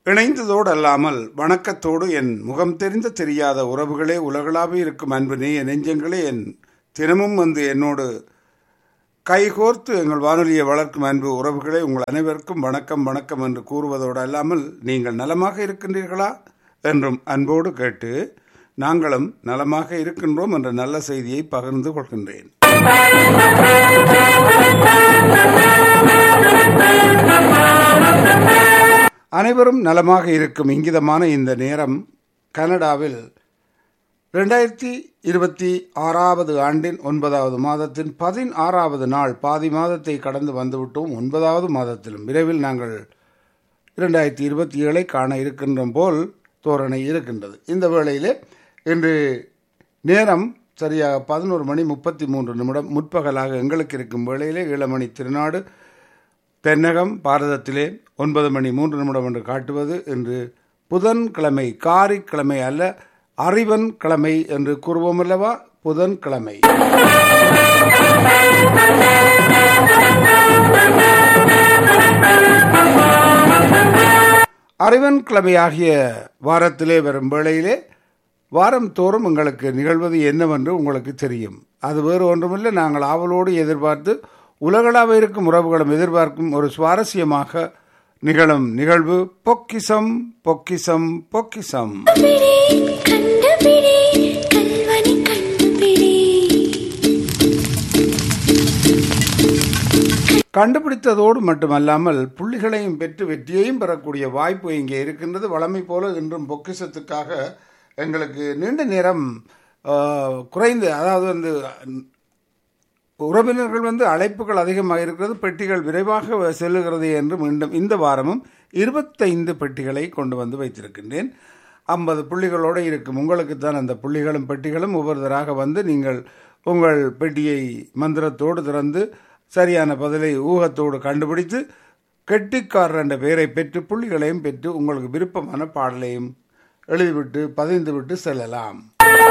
இணைந்ததோடு அல்லாமல் வணக்கத்தோடு என் முகம் தெரிந்த தெரியாத உறவுகளே உலகளாவே இருக்கும் அன்பு என் நெஞ்சங்களே என் தினமும் வந்து என்னோடு கைகோர்த்து எங்கள் வானொலியை வளர்க்கும் அன்பு உறவுகளே உங்கள் அனைவருக்கும் வணக்கம் வணக்கம் என்று கூறுவதோடு அல்லாமல் நீங்கள் நலமாக இருக்கின்றீர்களா என்றும் அன்போடு கேட்டு நாங்களும் நலமாக இருக்கின்றோம் என்ற நல்ல செய்தியை பகிர்ந்து கொள்கின்றேன் அனைவரும் நலமாக இருக்கும் இங்கிதமான இந்த நேரம் கனடாவில் ரெண்டாயிரத்தி இருபத்தி ஆறாவது ஆண்டின் ஒன்பதாவது மாதத்தின் பதினாறாவது நாள் பாதி மாதத்தை கடந்து வந்துவிட்டோம் ஒன்பதாவது மாதத்திலும் விரைவில் நாங்கள் இரண்டாயிரத்தி இருபத்தி ஏழை காண இருக்கின்றோம் போல் தோரணை இருக்கின்றது இந்த வேளையிலே இன்று நேரம் சரியாக பதினோரு மணி முப்பத்தி மூன்று நிமிடம் முற்பகலாக எங்களுக்கு இருக்கும் வேளையிலே ஈழமணி திருநாடு தென்னகம் பாரதத்திலே ஒன்பது மணி மூன்று நிமிடம் என்று காட்டுவது இன்று புதன்கிழமை காரிக்கிழமை அல்ல அறிவன் கிழமை என்று கூறுவோம் அல்லவா புதன்கிழமை அறிவன் கிழமை ஆகிய வாரத்திலே வரும் வேளையிலே வாரம் தோறும் உங்களுக்கு நிகழ்வது என்னவென்று உங்களுக்கு தெரியும் அது வேறு ஒன்றுமில்லை நாங்கள் ஆவலோடு எதிர்பார்த்து உலகளாக இருக்கும் உறவுகளும் எதிர்பார்க்கும் ஒரு சுவாரஸ்யமாக நிகழும் நிகழ்வு பொக்கிசம் பொக்கிசம் பொக்கிசம் கண்டுபிடி கல்வனை கண்டுபிடி கண்டுபிடித்ததோடு மட்டுமல்லாமல் புள்ளிகளையும் பெற்று வெற்றியையும் பெறக்கூடிய வாய்ப்பு இங்கே இருக்கின்றது வளமை போல இன்றும் பொக்கிசத்துக்காக எங்களுக்கு நீண்ட நேரம் ஆஹ், குறைந்து அதாவது வந்து உறவினர்கள் வந்து அழைப்புகள் அதிகமாக இருக்கிறது பெட்டிகள் விரைவாக செல்லுகிறது என்று மீண்டும் இந்த வாரமும் இருபத்தைந்து பெட்டிகளை கொண்டு வந்து வைத்திருக்கின்றேன் ஐம்பது புள்ளிகளோடு இருக்கும் உங்களுக்கு தான் அந்த புள்ளிகளும் பெட்டிகளும் ஒவ்வொருத்தராக வந்து நீங்கள் உங்கள் பெட்டியை மந்திரத்தோடு திறந்து சரியான பதிலை ஊகத்தோடு கண்டுபிடித்து கெட்டிக்காரர் என்ற பெயரை பெற்று புள்ளிகளையும் பெற்று உங்களுக்கு விருப்பமான பாடலையும் எழுதிவிட்டு பதிந்துவிட்டு செல்லலாம்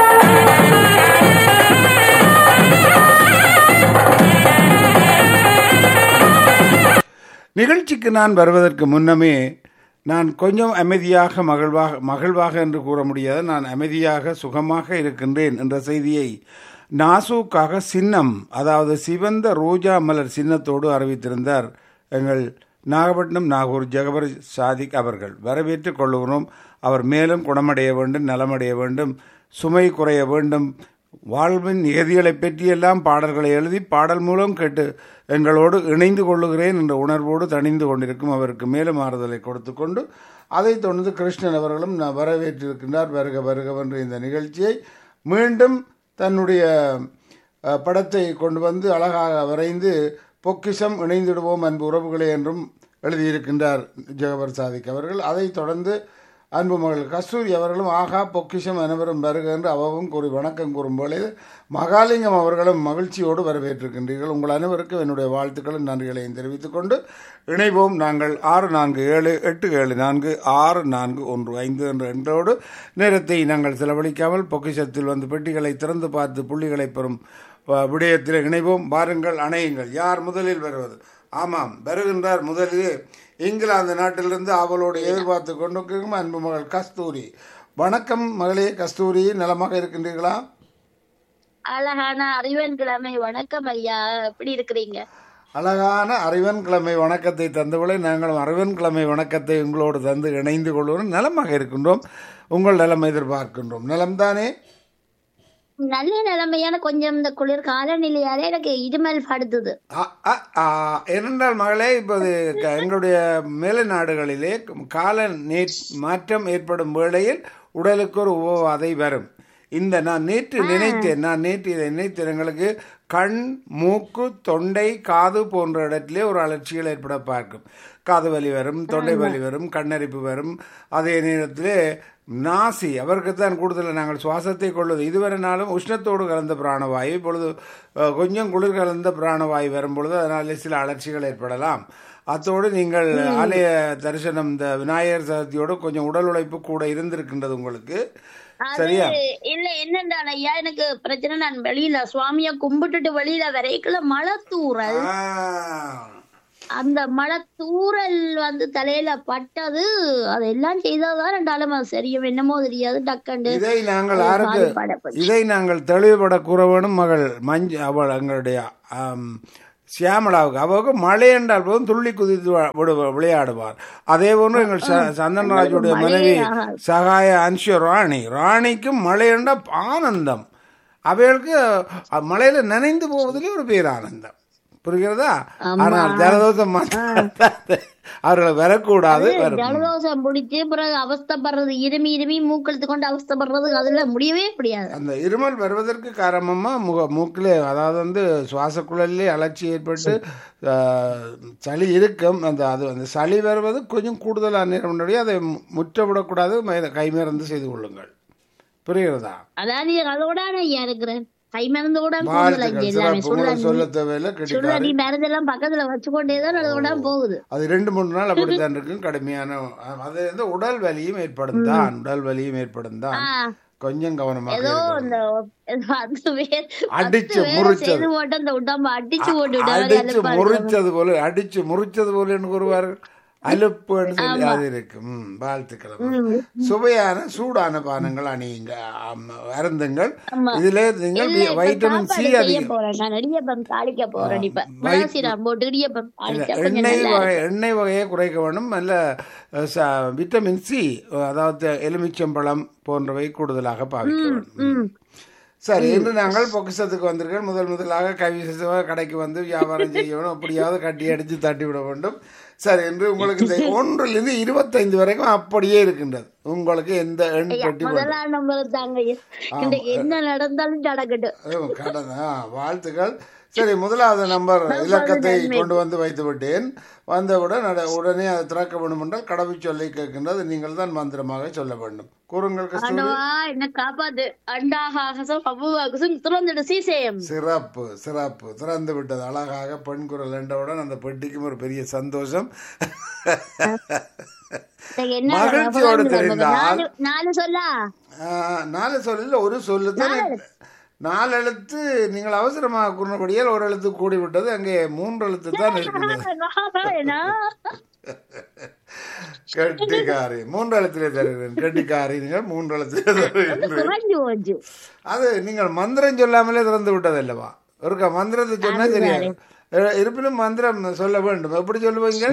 நிகழ்ச்சிக்கு நான் வருவதற்கு முன்னமே நான் கொஞ்சம் அமைதியாக மகிழ்வாக மகிழ்வாக என்று கூற முடியாது நான் அமைதியாக சுகமாக இருக்கின்றேன் என்ற செய்தியை நாசூக்காக சின்னம் அதாவது சிவந்த ரோஜா மலர் சின்னத்தோடு அறிவித்திருந்தார் எங்கள் நாகப்பட்டினம் நாகூர் ஜெகபர் சாதிக் அவர்கள் வரவேற்றுக் கொள்ளுகிறோம் அவர் மேலும் குணமடைய வேண்டும் நலமடைய வேண்டும் சுமை குறைய வேண்டும் வாழ்வின் நிகதிகளை பற்றியெல்லாம் பாடல்களை எழுதி பாடல் மூலம் கேட்டு எங்களோடு இணைந்து கொள்ளுகிறேன் என்ற உணர்வோடு தணிந்து கொண்டிருக்கும் அவருக்கு மேலும் ஆறுதலை கொடுத்து கொண்டு அதைத் தொடர்ந்து கிருஷ்ணன் அவர்களும் நான் வரவேற்றிருக்கின்றார் வருக வருகவென்ற இந்த நிகழ்ச்சியை மீண்டும் தன்னுடைய அஹ், படத்தை கொண்டு வந்து அழகாக வரைந்து பொக்கிஷம் இணைந்திடுவோம் அன்பு உறவுகளே என்றும் எழுதியிருக்கின்றார் ஜெகபர் சாதிக் அவர்கள் அதைத் தொடர்ந்து அன்பு மகள் கஸ்தூரி அவர்களும் ஆகா பொக்கிஷம் அனைவரும் வருக என்று அவவும் கூறி வணக்கம் கூறும் பொழுது மகாலிங்கம் அவர்களும் மகிழ்ச்சியோடு வரவேற்றிருக்கின்றீர்கள் உங்கள் அனைவருக்கும் என்னுடைய வாழ்த்துக்களும் நன்றிகளையும் தெரிவித்துக் கொண்டு இணைவோம் நாங்கள் ஆறு நான்கு ஏழு எட்டு ஏழு நான்கு ஆறு நான்கு ஒன்று ஐந்து என்ற எண்ணோடு நேரத்தை நாங்கள் செலவழிக்காமல் பொக்கிஷத்தில் வந்து பெட்டிகளை திறந்து பார்த்து புள்ளிகளை பெறும் அஹ், விடயத்தில் இணைவோம் வாருங்கள் அணையுங்கள் யார் முதலில் வருவது ஆமாம் வருகின்றார் முதலிலே இங்கிலாந்து நாட்டிலிருந்து அவளோடு எதிர்பார்த்து கொண்டிருக்கும் அன்பு மகள் கஸ்தூரி வணக்கம் மகளே கஸ்தூரி நலமாக இருக்கின்றீர்களா அழகான அறிவன் கிழமை வணக்கம் ஐயா எப்படி இருக்கிறீங்க அழகான அறிவன் கிழமை வணக்கத்தை தந்தவளை நாங்களும் அறிவன் கிழமை வணக்கத்தை உங்களோடு தந்து இணைந்து கொள்வோம் நலமாக இருக்கின்றோம் உங்கள் நலம் எதிர்பார்க்கின்றோம் நலம்தானே நல்ல நிலைமையான கொஞ்சம் இந்த குளிர் காலநிலையால எனக்கு இருமல் படுத்துது ஆ, ஆ, ஆ, ஏனென்றால் மகளே இப்போது க- எங்களுடைய மேலை நாடுகளிலே கால நே மாற்றம் ஏற்படும் வேளையில் உடலுக்கு ஒரு உபவாதை வரும் இந்த நான் நேற்று நினைத்தேன் நான் நேற்று இதை நினைத்தேன் எங்களுக்கு கண் மூக்கு தொண்டை காது போன்ற இடத்திலே ஒரு அலட்சிகள் ஏற்பட பார்க்கும் காது வலி வரும் தொண்டை வலி வரும் கண்ணரிப்பு வரும் அதே நேரத்திலே நாசி அவருக்கு தான் கூடுதலாக நாங்கள் சுவாசத்தை கொள்வது இதுவரை நாளும் உஷ்ணத்தோடு கலந்த பிராணவாயு இப்பொழுது அஹ், கொஞ்சம் குளிர் கலந்த பிராணவாயு வரும் பொழுது அதனாலே சில அலர்ச்சிகள் ஏற்படலாம் அத்தோடு நீங்கள் ஆலய தரிசனம் இந்த விநாயகர் சதுர்த்தியோடு கொஞ்சம் உடல் உழைப்பு கூட இருந்திருக்கின்றது உங்களுக்கு சரியா இல்ல என்னன்றான் ஐயா எனக்கு பிரச்சனை நான் வெளியில சுவாமிய கும்பிட்டுட்டு வெளியில வரைக்குள்ள மழை தூறல் ஆ. அந்த மழை தூறல் வந்து தலையில பட்டது அதெல்லாம் செய்ததுதான் ரெண்டாலும் அது சரியும் என்னமோ தெரியாது டக்கண்டு இதை நாங்கள் யாருக்கு பாடப்படும் இதை நாங்கள் தெளிவுபட கூற வேணும் மகள் மஞ்சு அவள் எங்களுடைய ஆம், சியாமளாவுக்கு அவருக்கு மழை என்றால் போதும் துள்ளி குதித்து வ- விடு- விளையாடுவார் அதே போன்று எங்கள் ச- சந்தன்ராஜுடைய மனைவி சகாய அன்ஷு ராணி ராணிக்கும் மழை என்றால் ஆனந்தம் அவைகளுக்கு அ, மழையில நனைந்து போவதிலே ஒரு பேர் ஆனந்தம் புரிகிறதா ஆனால் ஜலதோஷம் மாத்திரம் அவர்களை வரக்கூடாது வரும் ஜலதோஷம் பிடிச்சு பிறகு அவஸ்தைப்படுறது இருமி இருமி மூக்கெழுத்து கொண்டு அவஸ்தைப்படுறது அதுல முடியவே முடியாது அந்த இருமல் வருவதற்கு காரணமா முக மூக்கிலே அதாவது வந்து சுவாச குழலிலே அலர்ச்சி ஏற்பட்டு ஆஹ், சளி இருக்கும் அந்த அது அந்த சளி வருவது கொஞ்சம் கூடுதலாக நேரம் முன்னாடியே அதை மு- முற்ற விடக்கூடாது ம- கைமறந்து செய்து கொள்ளுங்கள் புரிகிறதா அதாவது அதோட ஐயா இருக்கிறேன் கை மருந்து கூட கூடுதல் வாழ்த்துக்கள் இங்க எல்லாமே சிறப்பு உங்களுக்கு சுடுதண்ணி சொல்ல தேவையில்லை கிடைக்காது சுடுதண்ணி மருந்தெல்லாம் பக்கத்துல வச்சுக்கொண்டேதான் அதோட போகுது அது ரெண்டு மூணு நாள் அப்படித்தான் இருக்கும் கடுமையான அது வந்து உடல் வலியும் ஏற்படும் தான் உடல் வலியும் ஏற்படும் தான் ஆஹ் கொஞ்சம் கவனமாக ஏதோ இருக்கணும். இந்த பத்து பேர் அடிச்சு பத்து பேரை முறிச்சது. செய்து போட்டு அந்த உடம்ப அடிச்சு போட்டு அடிச்சு விட முறிச்சது போல அடிச்சு முறிச்சது போல என்று கூறுவார்கள் அலுப்புன்னு சொல்லி அது இருக்கு ம், வாழ்த்துக்கள் அம்மா. சுவையான சூடான பானங்கள் அணியுங்க ஆம், அருந்துங்கள் இதுல நீங்கள் வைட்டமின் சி செய்ய அதிகம் போறேன் நான் இடியப்பம் தாளிக்க போறேன் இப்ப மிளகாசீரகம் போட்டு இடியப்பம் தாளிச்சா கொஞ்சம் எண்ணெய் நல்லா வகை எண்ணெய் வகையை குறைக்க வேண்டும் நல்ல அஹ், ச- விட்டமின் சி அதாவது எலுமிச்சம்பழம் போன்றவை கூடுதலாக பாவிக்க வேண்டும் ம். சரி இன்று நாங்கள் பொக்கிஷத்துக்கு வந்திருக்கோம் முதல் முதலாக கைவிச கடைக்கு வந்து வியாபாரம் செய்யணும் அப்படியாவது கட்டி அடித்து தட்டி விட வேண்டும் சரி என்று உங்களுக்கு இந்த ஒன்றிலிருந்து இருபத்தைந்து வரைக்கும் அப்படியே இருக்கின்றது உங்களுக்கு எந்த எண் பெட்டி வேண்டும் முதலாம் நம்பர் தாங்க இன்றைக்கு என்ன நடந்தாலும் நடக்கட்டும் அதுவும் கடன் ஆ, வாழ்த்துக்கள் சரி முதலாவது நம்பர் இலக்கத்தை கொண்டு வந்து வைத்து விட்டேன் வந்தவுடன் அட- உடனே அதை திறக்க வேண்டும் என்றால் கடவுள் சொல்லி கேட்கின்றது நீங்கள் தான் மந்திரமாக சொல்ல வேண்டும் கூறுங்கள் கஸ்தூரி ஆண்டவா என்ன காப்பாத்து அண்டாகாசம் அபுவாகசம் திறந்துடு சீசேயம் சிறப்பு சிறப்பு திறந்து விட்டது அழகாக பெண் குரல் என்றவுடன் அந்த பெட்டிக்கும் ஒரு பெரிய சந்தோஷம் இன்னைக்கு என்ன மகிழ்ச்சியோடு நடக்குது? தெரிந்தால் நாலு நாலு சொல்லா ஆ, நாலு சொல்லில் ஒரு சொல்லு தான் நாலு எழுத்து நீங்கள் அவசரமாக கூறினபடியால் ஒரு எழுத்து கூடி விட்டது அங்கே மூன்று எழுத்து தான் இருக்கின்றது என்ன? கெட்டிக்காரி மூன்று எழுத்திலே தருகிறேன் கெட்டிக்காரி நீங்கள் மூன்று எழுத்திலே தருகிறேன் குறைஞ்சு போச்சு அது நீங்கள் மந்திரம் சொல்லாமலே திறந்து விட்டது அல்லவா ஒருக்கா மந்திரத்தை சொன்னா தெரியாது இ- இருப்பினும் மந்திரம் சொல்ல வேண்டும் எப்படி சொல்லுவீங்க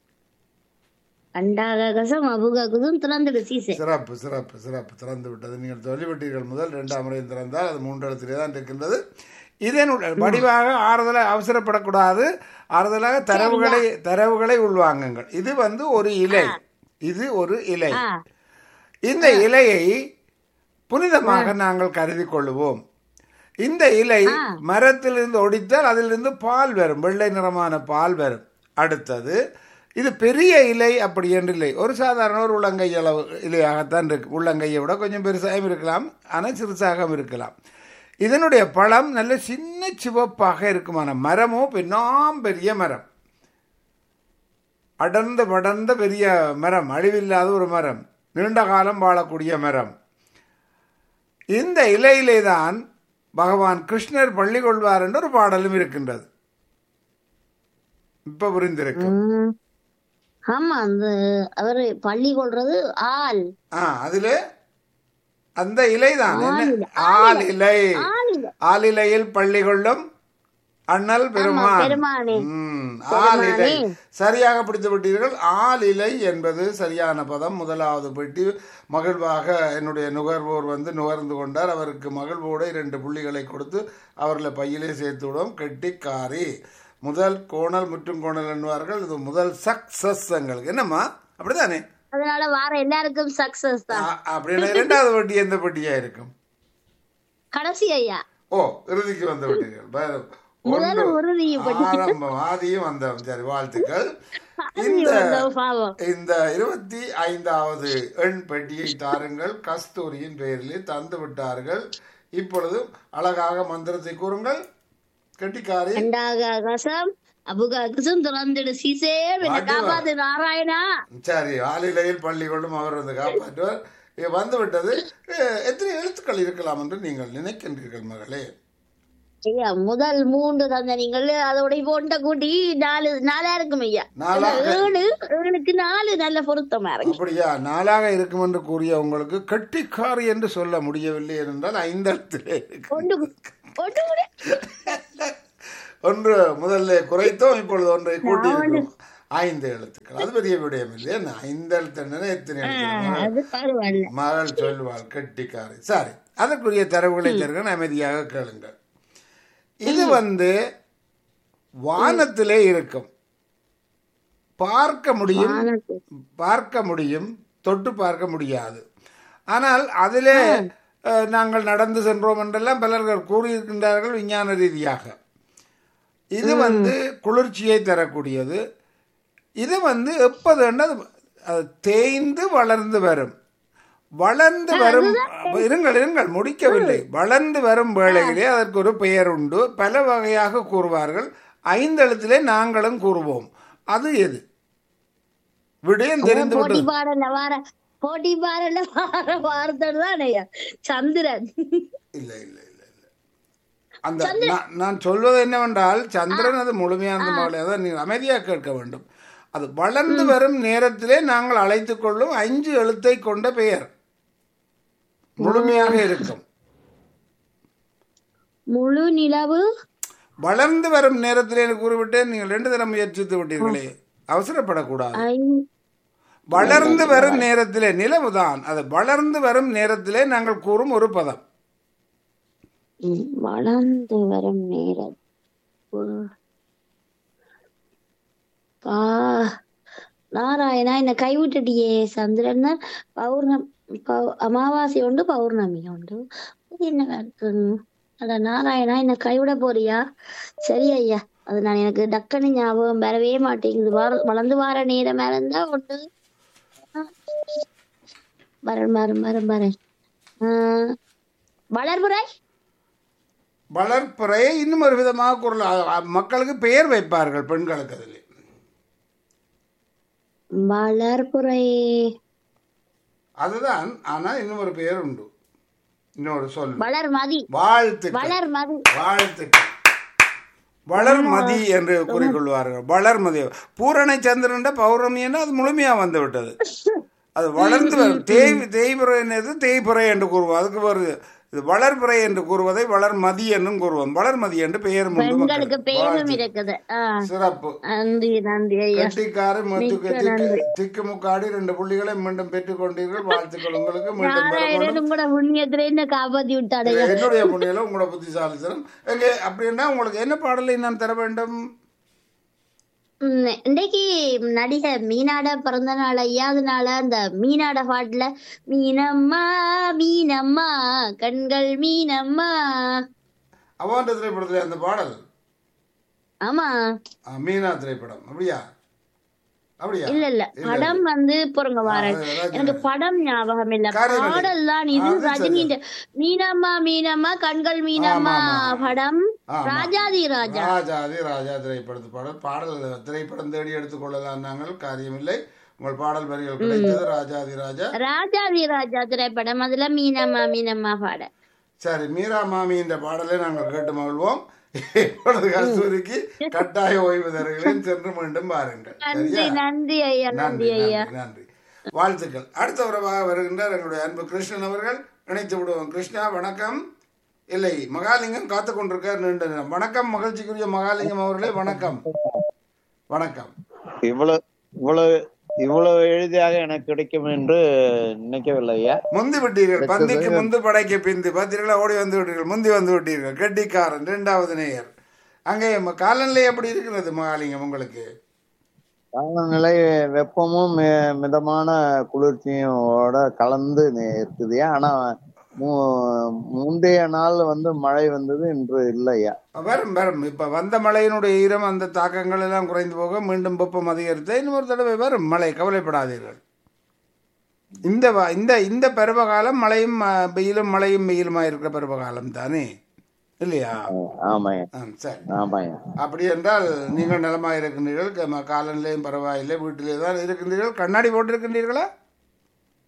அண்டாகாசம் அபுகாகசம் திறந்துடு சீசே சிறப்பு சிறப்பு சிறப்பு திறந்து விட்டது நீங்கள் சொல்லிவிட்டீர்கள் முதல் இரண்டாம் முறையும் திறந்தால் அது மூன்று எழுத்திலே தான் இருக்கின்றது இதனுடைய வடிவாக ஆறுதலாக அவசரப்படக்கூடாது ஆறுதலாக தரவுகளை தரவுகளை உள்வாங்குங்கள் இது வந்து ஒரு இலை இது ஒரு இலை ஆ. இந்த இலையை புனிதமாக நாங்கள் கருதி கொள்ளுவோம் இந்த இலை மரத்திலிருந்து ஒடித்தால் அதிலிருந்து பால் வரும் வெள்ளை நிறமான பால் வரும் அடுத்தது இது பெரிய இலை அப்படி என்று இல்லை ஒரு சாதாரண ஒரு உள்ளங்கை அளவு இலையாகத்தான் இருக்கு உள்ளங்கையை விட கொஞ்சம் பெருசாகவும் இருக்கலாம் ஆனால் சிறுசாகவும் இருக்கலாம் இதனுடைய பழம் நல்ல சின்ன சிவப்பாக இருக்குமான மரமோ பெண்ணாம் பெரிய மரம் அடர்ந்த படர்ந்த பெரிய மரம் அழிவில்லாத ஒரு மரம் நீண்ட காலம் வாழக்கூடிய மரம் இந்த இலையிலே தான் பகவான் கிருஷ்ணர் பள்ளி கொள்வார் என்ற ஒரு பாடலும் இருக்கின்றது இப்ப புரிந்திருக்கு ம். ஆமா அந்த அவரு பள்ளி கொள்றது ஆள் ஆ அதுல அந்த இலை தான் என்ன ஆலிலை. ஆள் இலை ஆளில்லை. ஆள் இலையில் பள்ளி கொள்ளும் அண்ணல் பெருமான் பெருமானே. ம், ஆள் இலை சரியாக பிடித்து விட்டீர்கள் ஆள் இலை என்பது சரியான பதம் முதலாவது பெட்டி மகிழ்வாக என்னுடைய நுகர்வோர் வந்து நுகர்ந்து கொண்டார் அவருக்கு மகிழ்வோடு இரண்டு புள்ளிகளை கொடுத்து அவர்களை பையிலே சேர்த்து விடுவோம் கெட்டிக்காரி முதல் கோணல் முற்றும் கோணல் என்பார்கள் இது முதல் சக்சஸ் எங்களுக்கு என்னம்மா அப்படிதானே அதனால வார எல்லாருக்கும் சக்சஸ் தான் ஆ, அப்படின்னா இரண்டாவது வட்டி எந்த பட்டியா இருக்கும் கடைசி ஐயா ஓ இறுதிக்கு வந்து விட்டீர்கள் பாரு. முதல்ல ஒன்று உறுதியை ஆரம்பம் ஆதியும் வந்தோம் சரி வாழ்த்துக்கள் ஆதி இந்த வந்தோம், பாவம். இந்த இருபத்தி ஐந்தாவது எண் பெட்டியை தாருங்கள் கஸ்தூரியின் பெயரிலே தந்து விட்டார்கள் இப்பொழுது அழகாக மந்திரத்தை கூறுங்கள் கெட்டிக்காரி அண்டாகாசம் அபுகாகசம் திறந்துடு சீசே என்ன வாடி வா. காப்பாத்து நாராயணா சரி ஆளிலையில் பள்ளி கொள்ளும் அவர் வந்து காப்பாற்றுவார் இது வந்து விட்டது எ, எத்தனை எழுத்துக்கள் இருக்கலாம் என்று நீங்கள் நினைக்கின்றீர்கள் மகளே ஐயா முதல் மூன்று தந்த நீங்கள் அதோட இப்ப ஒன்றை கூட்டி நாலு நாலா இருக்கும் ஐயா நாலா ஏழு ஏழுக்கு நாலு நல்ல பொருத்தமா இருக்கு அப்படியா நாளாக இருக்கும் என்று கூறிய உங்களுக்கு கெட்டிக்காரி என்று சொல்ல முடியவில்லை என்றால் ஐந்தளத்திலே இருக்கு ஒன்று ஒன்று கூட ஒன்று முதல்ல குறைத்தோம் இப்பொழுது ஒன்றை கூட்டி இருக்கிறோம் ஐந்து எழுத்துக்கள் அது பெரிய விடயம் இல்லையா நான் ஐந்து எழுத்துன்னா எத்தனை எழுத்துக்கள் அது பரவாயில்ல மகள் சொல்வாள் கெட்டிக்காரி சரி அதற்குரிய தரவுகளை தருகிறேன் அமைதியாக கேளுங்கள் இது வந்து வானத்திலே இருக்கும் பார்க்க முடியும் வானத்து. பார்க்க முடியும் தொட்டு பார்க்க முடியாது ஆனால் அதிலே அஹ், நாங்கள் நடந்து சென்றோம் என்றெல்லாம் பலர்கள் கூறியிருக்கின்றார்கள் விஞ்ஞான ரீதியாக இது வந்து குளிர்ச்சியை தரக்கூடியது இது வந்து எப்போது அது அது தேய்ந்து வளர்ந்து வரும் வளர்ந்து வரும் இருங்கள் இருங்கள் முடிக்கவில்லை வளர்ந்து வரும் வேளையிலே அதற்கு ஒரு பெயர் உண்டு பல வகையாக கூறுவார்கள் ஐந்தெழுத்திலே நாங்களும் கூறுவோம் அது எது விடயம் தெரிந்து போட்டி விட்டது பாடல வார போட்டி பாடல வார வார்த்தை தான் ஐயா சந்திரன் இல்லை இல்லை இல்லை இல்லை அந்த நான் நான் சொல்வது என்னவென்றால் சந்திரன் அது முழுமையான மகளை அதான் நீங்கள் அமைதியாக கேட்க வேண்டும் அது வளர்ந்து வரும் நேரத்திலே நாங்கள் அழைத்துக் கொள்ளும் அஞ்சு எழுத்தை கொண்ட பெயர் முழுமையாக இருக்கும் முழு நிலவு வளர்ந்து வரும் நேரத்திலே என்று கூறிவிட்டேன் நீங்கள் ரெண்டு தரம் முயற்சித்து விட்டீர்களே அவசரப்படக்கூடாது ஐ- வளர்ந்து வரும் நேரத்திலே நிலவுதான் அது வளர்ந்து வரும் நேரத்திலே நாங்கள் கூறும் ஒரு பதம் ம், வளர்ந்து வரும் நேரம் ஒரு- பா நாராயணா என்ன கைவிட்டுட்டியே சந்திரன் தான் பௌர்ணம் பௌ- அமாவாசை உண்டு பௌர்ணமி உண்டு இது என்ன இருக்கு அட நாராயணா என்ன கைவிட போறியா சரி ஐயா அது நான் எனக்கு டக்குன்னு ஞாபகம் வரவே மாட்டேங்குது வர வளர்ந்து வார நேரம் இருந்தா ஒன்று வரேன் வரேன் வரேன் வரேன் ஆஹ், வளர்புரை வளர்ப்புறையை இன்னும் ஒரு விதமாக குரல் அ- அ- மக்களுக்கு பெயர் வைப்பார்கள் பெண்களுக்கு அதில் வளர்புரை அதுதான் ஆனால் இன்னும் ஒரு பெயர் உண்டு இன்னொரு சொல் வளர்மதி வாழ்த்துக்கள் வளர்மதி வாழ்த்துக்கள் வளர்மதி என்று கூறிக்கொள்வார்கள் வளர்மதி பூரண சந்திரன் பௌர்ணமி என்று அது முழுமையாக வந்து விட்டது அது வளர்ந்து வரும் தேய் தேய்புறை என்னது தேய்புறை என்று கூறுவோம் அதுக்கு வருது இது வளர்புறை என்று கூறுவதை வளர்மதி என்றும் கூறுவோம் வளர்மதி என்று பெயர் உண்டு பெண்களுக்கு மக்களுக்கு. பேரும் வாழ்த்து. இருக்குது ஆஹ் சிறப்பு நன்றி நன்றி ஐயா கட்டிக்காரு முத்துக்கு திக்கு திக்கு முக்காடி ரெண்டு புள்ளிகளை மீண்டும் பெற்றுக் கொண்டீர்கள் வாழ்த்துக்கள் உங்களுக்கு மீண்டும் பெற வேண்டும் நாராயணனும் கூட புண்ணியத்துல என்ன காப்பாத்தி விட்டாடையா என்னுடைய புண்ணியில உங்களோட புத்திசாலித்தனம் எங்க அப்படின்னா உங்களுக்கு என்ன பாடலை நான் தர வேண்டும் உம், இன்னைக்கு நடிகர் மீனாட பிறந்த நாள் ஐயா அதனால அந்த மீனாட பாட்டுல மீனம்மா மீனம்மா கண்கள் மீனம்மா அவாண்ட திரைப்படத்துல அந்த பாடல் ஆமா ஆ, மீனா திரைப்படம் அப்படியா அப்படியா இல்ல இல்ல படம் வந்து பொறுங்க வாரன் அது ரஜினி. எனக்கு படம் ஞாபகம் இல்ல காரியமணி. பாடல் தான் இது அது சரி. ரஜினி மீனம்மா மீனம்மா கண்கள் மீனம்மா ஆமா, ஆமா. படம் ஆமா. ராஜாதி ராஜா ராஜாதி ராஜா திரைப்படத்து பாடல் பாடல் திரைப்படம் தேடி எடுத்துக்கொள்ளலாம் நாங்கள் காரியமில்லை உங்கள் பாடல் வரிகள் கிடைத்தது ராஜாதி ராஜா ராஜாதி ராஜா திரைப்படம் அதுல மீனம்மா மீனம்மா பாட சரி மீரா மாமி என்ற பாடலை நாங்கள் கேட்டு மகிழ்வோம் இப்பொழுது கஸ்தூரிக்கு கட்டாய ஓய்வு தருகிறேன் சென்று மீண்டும் பாருங்கள் நன்றி சரியா நன்றி ஐயா நன்றி நன்றி ஐயா நன்றி நன்றி வாழ்த்துக்கள் அடுத்த உறவாக வருகின்றார் எங்களுடைய அன்பு கிருஷ்ணன் அவர்கள் இணைத்து விடுவோம் கிருஷ்ணா வணக்கம் இல்லை மகாலிங்கம் காத்து கொண்டிருக்கார் நீண்ட நேரம் வணக்கம் மகிழ்ச்சிக்குரிய மகாலிங்கம் அவர்களே வணக்கம் வணக்கம் இவ்வளவு இவ்வளவு இவ்வளவு எளிதாக எனக்கு கிடைக்கும் என்று நினைக்கவில்லை ஐயா முந்தி விட்டீர்கள் பந்திக்கு முந்து படைக்க பிந்து பார்த்தீர்களா ஓடி வந்து விட்டீர்கள் முந்தி வந்து விட்டீர்கள் கெட்டிக்காரன் இரண்டாவது நேயர் அங்கே ம- காலநிலை எப்படி இருக்கிறது மகாலிங்கம் உங்களுக்கு காலநிலை வெப்பமும் மி- மிதமான குளிர்ச்சியோட கலந்து நி- இருக்குதுயா ஆனா மு- முந்தைய நாள் வந்து மழை வந்தது இன்று இல்லையா வரும் வரும் இப்ப வந்த மழையினுடைய ஈரம் அந்த தாக்கங்கள் எல்லாம் குறைந்து போக மீண்டும் வெப்பம் அதிகரித்து இன்னொரு தடவை வரும் மழை கவலைப்படாதீர்கள் இந்த வ- இந்த இந்த பருவகாலம் மழையும் அ, வெயிலும் மழையும் வெயிலுமா இருக்கிற பருவகாலம் தானே இல்லையா ஆமாய்யா ஆ, சரி ஆமாய்யா அப்படி என்றால் நீங்கள் நலமாக இருக்கின்றீர்கள் க- காலநிலையும் பரவாயில்லை வீட்டிலே தான் இருக்கின்றீர்கள் கண்ணாடி போட்டிருக்கின்றீர்களா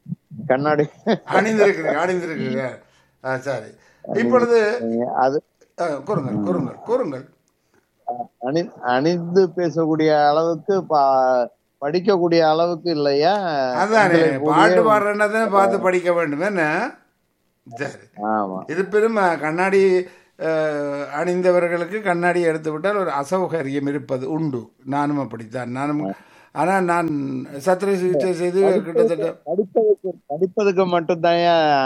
கண்ணாடி அணிந்திருக்கிறீர்கள் அணிந்திருக்கிறீர்கள் ஆ, சரி இப்பொழுது அது அஹ், கூறுங்கள் கூறுங்கள் கூறுங்கள் அணி அணிந்து பேசக்கூடிய அளவுக்கு பா- படிக்கக்கூடிய அளவுக்கு இல்லையா அதானே உங்களை போலயே- பாட்டு பாடுறேன்னதானே பார்த்து படிக்க வேண்டும் என்ன சரி ஆமா இது பெரும் அஹ், கண்ணாடி அஹ், அணிந்தவர்களுக்கு கண்ணாடி எடுத்து விட்டால் ஒரு அசௌகரியம் இருப்பது உண்டு நானும் அப்படித்தான் நானும் ஆனால் நான் சத்திர சிகிச்சை செய்து கிட்டத்தட்ட படிப்பதற்கு படிப்பதற்கு மட்டும்தான்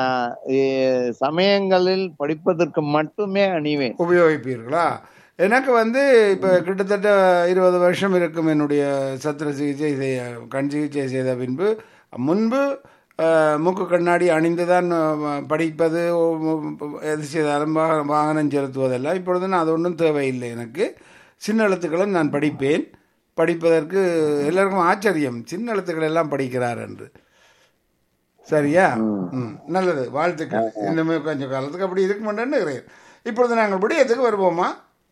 சமயங்களில் படிப்பதற்கு மட்டுமே அணிவேன் உபயோகிப்பீர்களா எனக்கு வந்து இப்போ கிட்டத்தட்ட இருபது வருஷம் இருக்கும் என்னுடைய சத்திர சிகிச்சை செய்ய கண் சிகிச்சை செய்த பின்பு முன்பு அஹ், மூக்கு கண்ணாடி அணிந்துதான் அஹ், படிப்பது ஓ- ஓ- எது செய்தாலும் வா- வாகனம் செலுத்துவதெல்லாம் இப்பொழுது நான் அது ஒன்றும் தேவையில்லை எனக்கு சின்ன எழுத்துக்களும் நான் படிப்பேன் படிப்பதற்கு எல்லாருக்கும் ஆச்சரியம் சின்ன எழுத்துக்கள் எல்லாம் படிக்கிறார் என்று சரியா ம் நல்லது வாழ்த்துக்கள் இன்னுமே கொஞ்சம் காலத்துக்கு அப்படி இருக்க மாட்டேன்னு இப்பொழுது நாங்கள் விடயத்துக்கு வருவோமா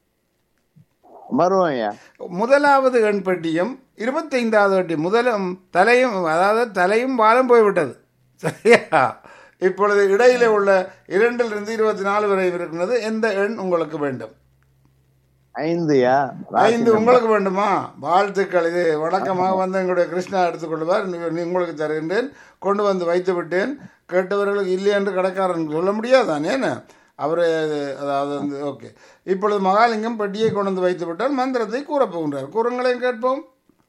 வருவோம் ஐயா முதலாவது எண் பெட்டியும் இருபத்தைந்தாவது பெட்டி முதலும் தலையும் அதாவது தலையும் வாலும் போய்விட்டது சரியா இப்பொழுது இடையில உள்ள இரண்டிலிருந்து இருபத்தி நாலு வரை இருக்கிறது எந்த எண் உங்களுக்கு வேண்டும் ஐந்துயா ஐந்து உங்களுக்கு வேண்டுமா வாழ்த்துக்கள் இது வழக்கமாக வந்து எங்களுடைய கிருஷ்ணா எடுத்துக்கொள்வார் நீ- நீ உங்களுக்கு தருகின்றேன் கொண்டு வந்து வைத்து விட்டேன் கேட்டவர்களுக்கு இல்லை என்று கடைக்காரன் சொல்ல முடியாதானே அவர் அதாவது வந்து ஓகே இப்பொழுது மகாலிங்கம் பெட்டியை கொண்டு வந்து வைத்து விட்டால் மந்திரத்தை கூறப் போகின்றார் கூறுங்களையும் கேட்போம்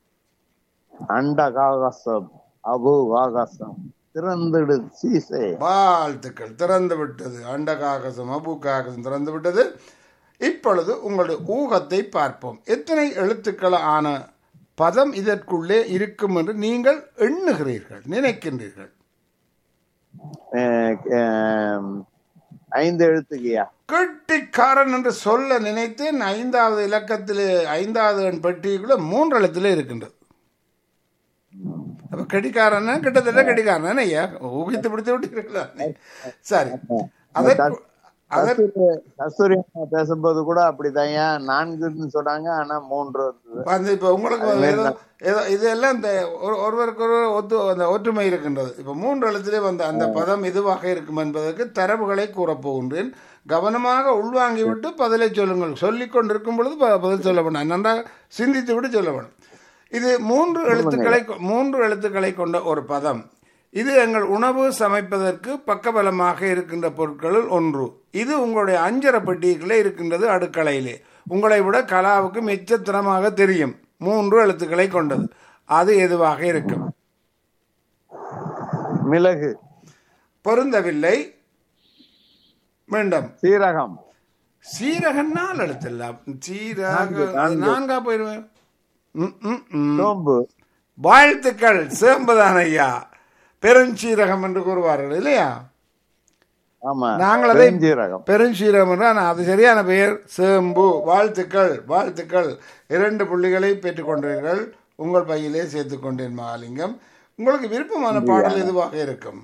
அண்ட காகாசம் அபு ஆகாசம் திறந்துடு சீசே வாழ்த்துக்கள் திறந்து விட்டது அண்ட காகசம் அபு காகசம் திறந்து விட்டது இப்பொழுது உங்களுடைய ஊகத்தை பார்ப்போம் எத்தனை எழுத்துக்கள் ஆன பதம் இதற்குள்ளே இருக்கும் என்று நீங்கள் எண்ணுகிறீர்கள் நினைக்கின்றீர்கள் அஹ், அஹ், ஐந்து எழுத்துக்கியா கெட்டிக்காரன் என்று சொல்ல நினைத்தேன் ஐந்தாவது இலக்கத்திலே ஐந்தாவது எண் பெட்டிக்குள்ள மூன்று எழுத்துல இருக்கின்றது அப்ப கெட்டிக்காரன் கிட்டத்தட்ட கெட்டிக்காரன் ஐயா ஊகித்து பிடித்து விட்டீர்களா சரி அதற்கு அதற்கு கஸ்தூரி கஸ்தூரி அம்மா பேசும்போது கூட அப்படிதான்யா நான்குன்னு சொன்னாங்க ஆனா மூன்று வந்தது வந்து இப்போ உங்களுக்கு ஏதோ ஏதோ இதெல்லாம் இந்த ஒரு- ஒருவருக்கு ஒருவர் ஒத்து அந்த ஒற்றுமை இருக்கின்றது இப்போ மூன்று எழுத்திலே வந்த அந்த பதம் இதுவாக இருக்கும் என்பதற்கு தரவுகளை கூறப்போகின்றேன் கவனமாக உள்வாங்கிவிட்டு பதிலை சொல்லுங்கள் சொல்லிக் கொண்டிருக்கும் பொழுது ப- பதில் சொல்ல வேண்டாம் நன்றாக சிந்தித்து விட்டு சொல்ல வேணும் இது மூன்று எழுத்துக்களை கொ- மூன்று எழுத்துக்களை கொண்ட ஒரு பதம் இது எங்கள் உணவு சமைப்பதற்கு பக்கபலமாக இருக்கின்ற பொருட்களில் ஒன்று இது உங்களுடைய அஞ்சர பெட்டிகளே இருக்கின்றது அடுக்கலையிலே உங்களை விட கலாவுக்கு மிச்சத்திரமாக தெரியும் மூன்று எழுத்துக்களை கொண்டது அது எதுவாக இருக்கும் மிளகு பொருந்தவில்லை மீண்டும் சீரகம் சீரகம் நாலு எழுத்தில்ல சீரக அது நான்கா போயிருவேன் ம், ம், ம். சோம்பு வாழ்த்துக்கள் சேம்புதான் ஐயா பெருஞ்சீரகம் என்று கூறுவார்கள் இல்லையா ஆமா நாங்கள் அதை பெருஞ்சீரகம் பெருஞ்சீரகம் என்று ஆனால் அது சரியான பெயர் சேம்பு வாழ்த்துக்கள் வாழ்த்துக்கள் இரண்டு புள்ளிகளை பெற்றுக்கொண்டீர்கள் உங்கள் பையிலே சேர்த்துக் கொண்டேன் மகாலிங்கம் உங்களுக்கு விருப்பமான பாடல் எதுவாக இருக்கும்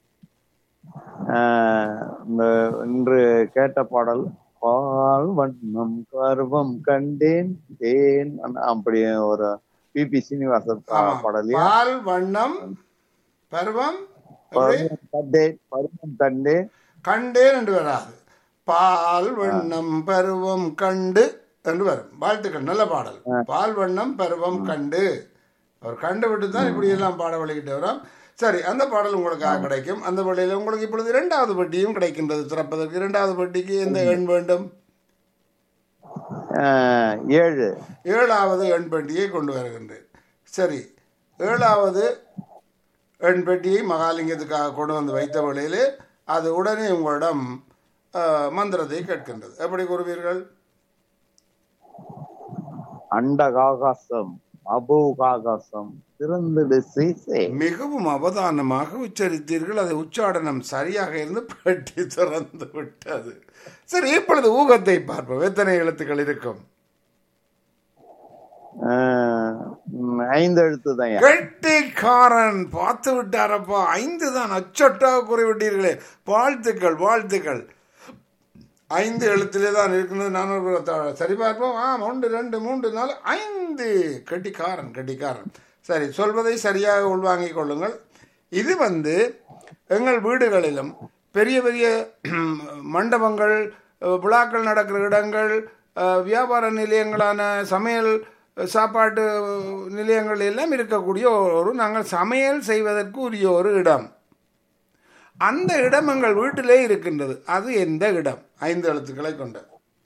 ஆஹ் இந்த இன்று கேட்ட பாடல் பால் வண்ணம் கர்வம் கண்டேன் தேன் அண்ணா, அப்படி ஒரு பிபி சீனிவாசன் பா- ஆமா. பாடலையா பால் வண்ணம் பருவம் எப்படி? பருவம் கண்டேன் பருவம் கண்டேன் கண்டேன் என்று வராது பால் வண்ணம் பருவம் கண்டு என்று வரும் வாழ்த்துக்கள் நல்ல பாடல் பால் வண்ணம் பருவம் கண்டு அவர் கண்டு விட்டு தான் இப்படி எல்லாம் பாட வழிகிட்டு வரோம் சரி அந்த பாடல் உங்களுக்காக கிடைக்கும் அந்த வழியில் உங்களுக்கு இப்பொழுது இரண்டாவது பெட்டியும் கிடைக்கின்றது திறப்பதற்கு இரண்டாவது பெட்டிக்கு எந்த எண் வேண்டும் ஆஹ் ஏழு ஏழாவது எண் பெட்டியை கொண்டு வருகின்றேன் சரி ஏழாவது எண் பெட்டியை மகாலிங்கத்துக்காக கொண்டு வந்து வைத்த வேளையிலே அது உடனே உங்களிடம் அஹ், மந்திரத்தை கேட்கின்றது எப்படி கூறுவீர்கள் அண்ட காகாசம் அபூகாகாசம் திறந்துடு சீசே மிகவும் அவதானமாக உச்சரித்தீர்கள் அது உச்சாடனம் சரியாக இருந்து பெட்டி திறந்து விட்டது சரி இப்பொழுது ஊகத்தை பார்ப்போம் எத்தனை எழுத்துக்கள் இருக்கும் ஆஹ் உம், ஐந்து எழுத்து தான் கெட்டிக்காரன் பார்த்து விட்டாரப்பா ஐந்து தான் அச்சொட்டாக கூறிவிட்டீர்களே வாழ்த்துக்கள் வாழ்த்துக்கள் ஐந்து எழுத்திலே தான் இருக்கிறது நான் ஒரு த- சரி பார்ப்போம் ஆ ஒன்று ரெண்டு மூன்று நாலு ஐந்து கெட்டிக்காரன் கெட்டிக்காரன் சரி சொல்வதை சரியாக உள்வாங்கிக் கொள்ளுங்கள் இது வந்து எங்கள் வீடுகளிலும் பெரிய பெரிய மண்டபங்கள் அஹ், விழாக்கள் நடக்கிற இடங்கள் அஹ், வியாபார நிலையங்களான சமையல் அஹ், சாப்பாட்டு அஹ், நிலையங்கள் எல்லாம் இருக்கக்கூடிய ஒரு நாங்கள் சமையல் செய்வதற்கு உரிய ஒரு இடம் அந்த இடம் எங்கள் வீட்டிலே இருக்கின்றது அது எந்த இடம் ஐந்து எழுத்துக்களை கொண்டது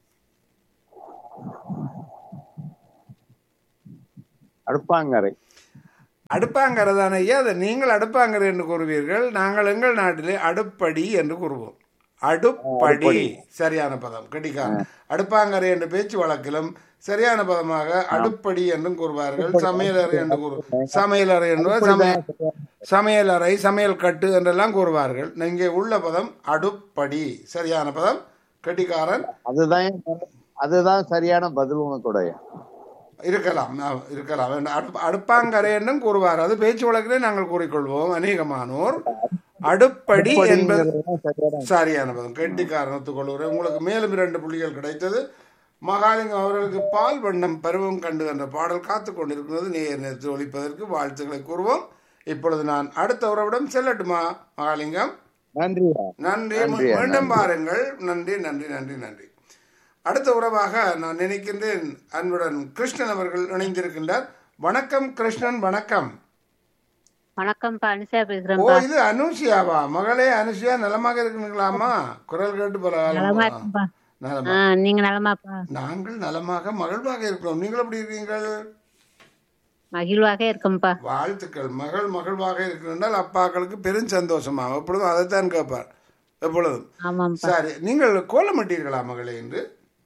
அடுப்பாங்கரை அடுப்பாங்கரை ஐயா அதை நீங்கள் அடுப்பாங்கரை என்று கூறுவீர்கள் நாங்கள் எங்கள் நாட்டிலே அடுப்படி என்று கூறுவோம் அடுப்படி சரியான பதம் கடிகா அடுப்பாங்கரை என்ற பேச்சு வழக்கிலும் சரியான பதமாக அடுப்படி என்றும் கூறுவார்கள் சமையலறை என்று கூறு சமையலறை என்று சமையல் சமையலறை சமையல் கட்டு என்றெல்லாம் கூறுவார்கள் இங்கே உள்ள பதம் அடுப்படி சரியான பதம் கட்டிக்காரன் அதுதான் அதுதான் சரியான பதில் உனக்குடைய இருக்கலாம் ஆ, இருக்கலாம் அடுப்- அடுப்பாங்கரை என்றும் கூறுவார் அது பேச்சு வழக்கிலே நாங்கள் கூறிக்கொள்வோம் அநேகமானோர் அடுப்படி என்பது அப்படிங்கிறதுதான் சரியான சரியான பதம் கெட்டிக்காரன் ஒத்துக்கொள்கிறேன் உங்களுக்கு மேலும் இரண்டு புள்ளிகள் கிடைத்தது மகாலிங்கம் அவர்களுக்கு பால் வண்ணம் பருவம் கண்டு என்ற பாடல் காத்து கொண்டிருக்கிறது நேர் நேரத்தில் ஒழிப்பதற்கு வாழ்த்துக்களை கூறுவோம் இப்பொழுது நான் அடுத்த உறவிடம் செல்லட்டுமா மகாலிங்கம் நன்றியா நன்றி நன்றி, மீண்டும் பாருங்கள் நன்றி நன்றி நன்றி நன்றி அடுத்த உறவாக நான் நினைக்கின்றேன் அன்புடன் கிருஷ்ணன் அவர்கள் இணைந்திருக்கின்றார் வணக்கம் கிருஷ்ணன் வணக்கம் வணக்கம் பா அனுஷா ஓ பேசுறேன்ப்பா இது அனுஷியாவா மகளே அனுஷியா நலமாக இருக்கீங்களாமா குரல் கேட்டு போல நலமா இருக்கும்பா நலமா ஆ, நீங்க நலமாப்பா நாங்கள் நலமாக மகிழ்வாக இருக்கிறோம் நீங்கள் எப்படி இருக்கீங்கள் மகிழ்வாக இருக்கோம்ப்பா வாழ்த்துக்கள் மகள் மகிழ்வாக இருக்கிறால் அப்பாக்களுக்கு பெரும் சந்தோஷமா எப்பொழுதும் அதைத்தான் கேட்பார் எப்பொழுதும் ஆமாம்ப்பா சரி நீங்கள் கோலமிட்டீர்களா மகளே என்று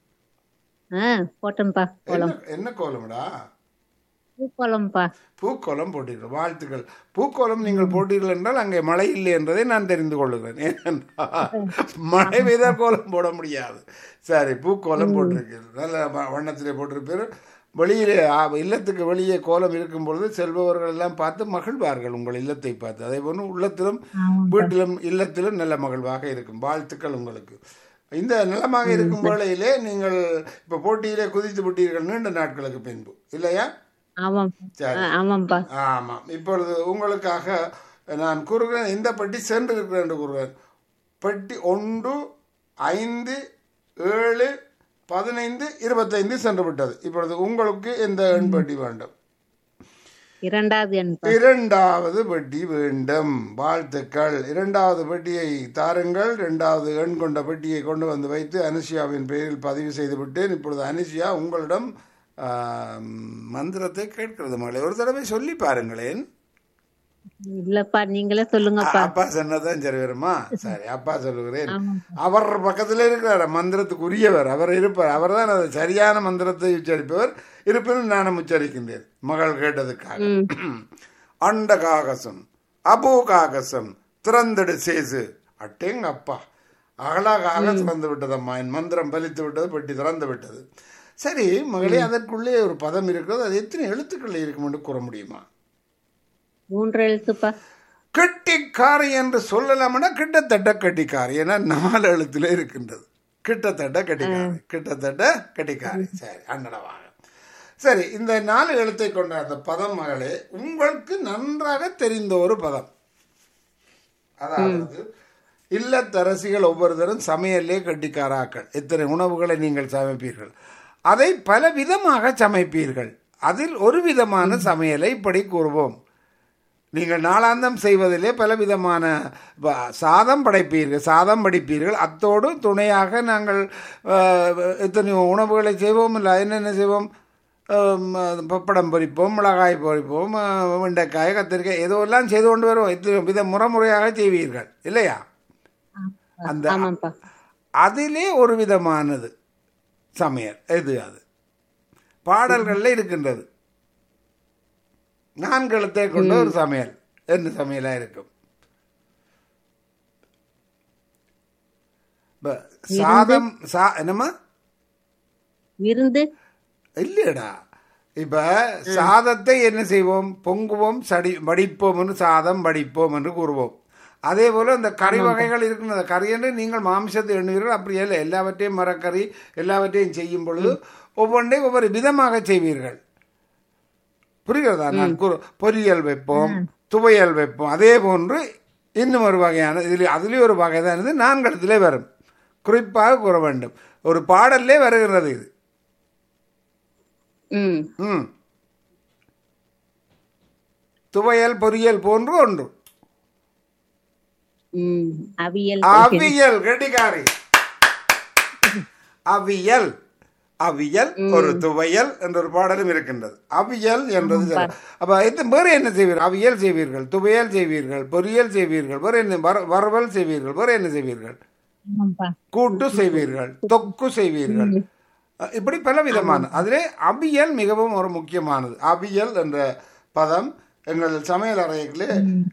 ஆ போட்டோம்ப்பா கோலம் என்ன- என்ன கோலம்டா பூக்கோலம்ப்பா பூக்கோலம் போட்டீர்கள் வாழ்த்துக்கள் பூக்கோலம் நீங்கள் போட்டீர்கள் என்றால் அங்கே மழை இல்லை என்பதை நான் தெரிந்து கொள்ளுகிறேன் ஏனென்றால் மழை பெய்தால் கோலம் போட முடியாது சரி பூக்கோலம் போட்டிருக்கீர்கள் நல்ல வ- வண்ணத்திலே போட்டிருப்பீர் வெளியிலே ஆ, இல்லத்துக்கு வெளியே கோலம் இருக்கும் பொழுது செல்பவர்கள் எல்லாம் பார்த்து மகிழ்வார்கள் உங்கள் இல்லத்தை பார்த்து அதே போன்று உள்ளத்திலும் வீட்டிலும் இல்லத்திலும் நல்ல மகிழ்வாக இருக்கும் வாழ்த்துக்கள் உங்களுக்கு இந்த நிலமாக இருக்கும் வேளையிலே நீங்கள் இப்போ போட்டியிலே குதித்து விட்டீர்கள் நீண்ட நாட்களுக்கு பின்பு இல்லையா ஆமாம் சரி. ஆ, ஆமாம்ப்பா ஆமாம் இப்பொழுது உங்களுக்காக நான் கூறுகிறேன் இந்த பெட்டி சென்று இருக்கிறேன் என்று கூறுகிறேன் பெட்டி ஒன்று ஐந்து ஏழு பதினைந்து இருபத்தைந்து சென்று விட்டது இப்பொழுது உங்களுக்கு எந்த எண் பெட்டி வேண்டும் இரண்டாவது எண்பா இரண்டாவது பெட்டி வேண்டும் வாழ்த்துக்கள் இரண்டாவது பெட்டியை தாருங்கள் இரண்டாவது எண் கொண்ட பெட்டியை கொண்டு வந்து வைத்து அனுஷியாவின் பெயரில் பதிவு செய்து விட்டேன் இப்பொழுது அனுஷியா உங்களிடம் ஆம், மந்திரத்தை கேட்கிறது மகளே ஒரு தடவை சொல்லி பாருங்களேன் இல்லப்பா நீங்களே சொல்லுங்கப்பா அப்பா சொன்னதான் சரி வருமா சரி அப்பா சொல்லுகிறேன் அவர் பக்கத்துல இருக்கிறார் மந்திரத்துக்கு உரியவர் அவர் இருப்பார் அவர் தான் அது சரியான மந்திரத்தை உச்சரிப்பவர் இருப்பினும் நானும் உச்சரிக்கின்றேன் மகள் கேட்டதுக்காக அண்ட காகசம் அபு காகசம் திறந்தடு சேசு அட்டேங்க அப்பா அகலாக திறந்து விட்டதம்மா என் மந்திரம் பலித்து விட்டது பெட்டி திறந்து விட்டது சரி மகளே அதற்குள்ளே ஒரு பதம் இருக்கிறது அது எத்தனை எழுத்துக்கள் இருக்கும் என்று கூற முடியுமா மூன்று எழுத்துப்பா கெட்டிக்காரி என்று சொல்லலாம்னா கிட்டத்தட்ட கெட்டிக்காரி ஏன்னா நாலு எழுத்துல இருக்கின்றது கிட்டத்தட்ட கெட்டிக்காரி கிட்டத்தட்ட கெட்டிக்காரி சரி அண்ணனவாக சரி இந்த நாலு எழுத்தை கொண்ட அந்த பதம் மகளே உங்களுக்கு நன்றாக தெரிந்த ஒரு பதம் அதாவது இல்லத்தரசிகள் ஒவ்வொருத்தரும் சமையலே கட்டிக்காராக்கள் இத்தனை உணவுகளை நீங்கள் சமைப்பீர்கள் அதை பல விதமாக சமைப்பீர்கள் அதில் ஒரு விதமான சமையலை இப்படி கூறுவோம் நீங்கள் நாளாந்தம் செய்வதிலே பலவிதமான வ- சாதம் படைப்பீர்கள் சாதம் படிப்பீர்கள் அத்தோடு துணையாக நாங்கள் அஹ், எத்தனையோ உணவுகளை செய்வோம் இல்லை என்னென்ன செய்வோம் அஹ், பப்படம் பொரிப்போம் மிளகாய் பொரிப்போம் அஹ், வெண்டைக்காய் கத்திரிக்காய் ஏதோ எல்லாம் செய்து கொண்டு வருவோம் இத்தனை வித முறைமுறையாக செய்வீர்கள் இல்லையா அந்த ஆமாம்ப்பா அதிலே ஒரு விதமானது சமையல் எது அது பாடல்களில் இருக்கின்றது நான்கு எழுத்தை கொண்ட ஒரு சமையல் என்ன சமையலா இருக்கும் இப்ப சாதம் சா என்னம்மா விருந்து இல்லையடா இப்ப சாதத்தை என்ன செய்வோம் பொங்குவோம் சடி வடிப்போம் என்று சாதம் வடிப்போம் என்று கூறுவோம் அதே போல இந்த கறி வகைகள் இருக்கின்ற அந்த கறி என்று நீங்கள் மாமிசத்தை எண்ணுவீர்கள் அப்படி இல்லை எல்லாவற்றையும் மரக்கறி எல்லாவற்றையும் செய்யும் பொழுது ஒவ்வொன்றையும் ஒவ்வொரு விதமாக செய்வீர்கள் புரிகிறதா நான் கூறு- பொரியல் வைப்போம் துவையல் வைப்போம் அதே போன்று இன்னும் ஒரு வகையான இதில் அதுலேயும் ஒரு வகை தான் இது நான்கு இடத்துல வரும் குறிப்பாக கூற வேண்டும் ஒரு பாடல்லே வருகிறது இது ம் ம் துவையல் பொரியல் போன்று ஒன்று ம் அவியல் அவியல் கெட்டிக்காரி அவியல் அவியல் ஒரு துவையல் என்ற ஒரு பாடலும் இருக்கின்றது அவியல் என்றது சரி. அப்ப இது வேறு என்ன செய்வீர்கள் அவியல் செய்வீர்கள் துவையல் செய்வீர்கள் பொரியல் செய்வீர்கள் வேறு என்ன வர- வறுவல் செய்வீர்கள் வேறு என்ன செய்வீர்கள் ஆமாப்பா கூட்டு செய்வீர்கள் தொக்கு செய்வீர்கள் அஹ் இப்படி பல விதமான அதிலே அவியல் மிகவும் ஒரு முக்கியமானது அவியல் என்ற பதம் எங்கள் சமையல் அறையிலே